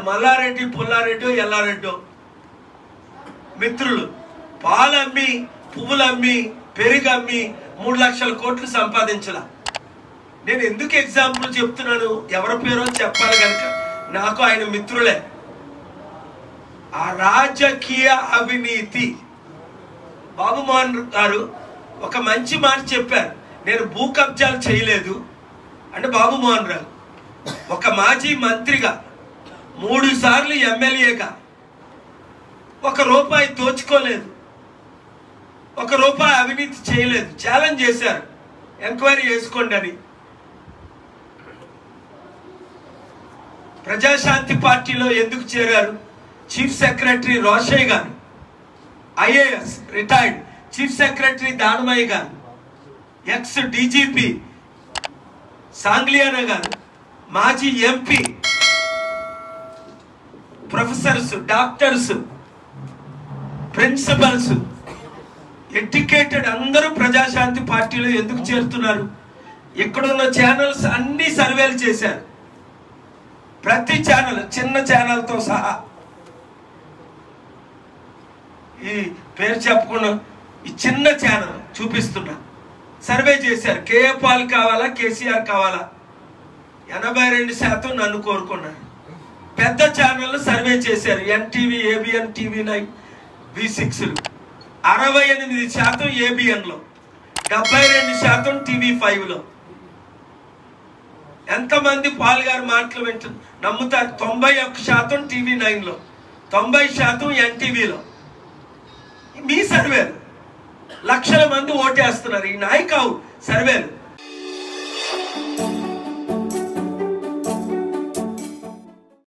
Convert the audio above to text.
మల్లారెడ్డి పుల్లారెడ్డి ఎల్లారెడ్డి మిత్రులు పాలు అమ్మి పువ్వులు అమ్మి పెరుగు అమ్మి మూడు లక్షల కోట్లు సంపాదించాల నేను ఎందుకు ఎగ్జాంపుల్ చెప్తున్నాను ఎవరి పేరో చెప్పాలి కనుక నాకు ఆయన మిత్రులే ఆ రాజకీయ అవినీతి బాబు మోహన్ గారు ఒక మంచి మాట చెప్పారు నేను భూ కబ్జాలు చేయలేదు అంటే బాబు మోహన్ రావు ఒక మాజీ మంత్రిగా మూడు సార్లు ఎమ్మెల్యేగా ఒక రూపాయి దోచుకోలేదు ఒక రూపాయి అవినీతి చేయలేదు ఛాలెంజ్ చేశారు ఎంక్వైరీ చేసుకోండి అని ప్రజాశాంతి పార్టీలో ఎందుకు చేరారు చీఫ్ సెక్రటరీ రోషయ్య గారు IAS retired chief secretary Danamayya గారు ఎక్స్ డీజీపీ సాంగ్లియానా గారు మాజీ MP professors doctors principals educated అందరూ ప్రజాశాంతి పార్టీలో ఎందుకు చేరుతున్నారు ఇక్కడున్న ఛానల్స్ అన్ని సర్వేలు చేశారు ప్రతి ఛానల్ చిన్న ఛానల్తో సహా ఈ పేరు చెప్పకుండా ఈ చిన్న ఛానల్ చూపిస్తున్నా సర్వే చేశారు కేఏ పాల్ కావాలా కేసీఆర్ కావాలా ఎనభై రెండు శాతం నన్ను కోరుకున్నారు పెద్ద ఛానల్ సర్వే చేశారు NTV ABN TV nine V సిక్స్లు అరవై ఎనిమిది శాతం ఏబిఎన్లో డెబ్బై రెండు శాతం టీవీ ఫైవ్లో ఎంతమంది పాల్ గారి మాటలు వింటు నమ్ముతారు తొంభై ఒక్క శాతం టీవీ నైన్లో తొంభై శాతం ఎన్టీవీలో మీ సర్వేలు లక్షల మంది ఓటేస్తున్నారు ఈ నాయకావు సర్వేలు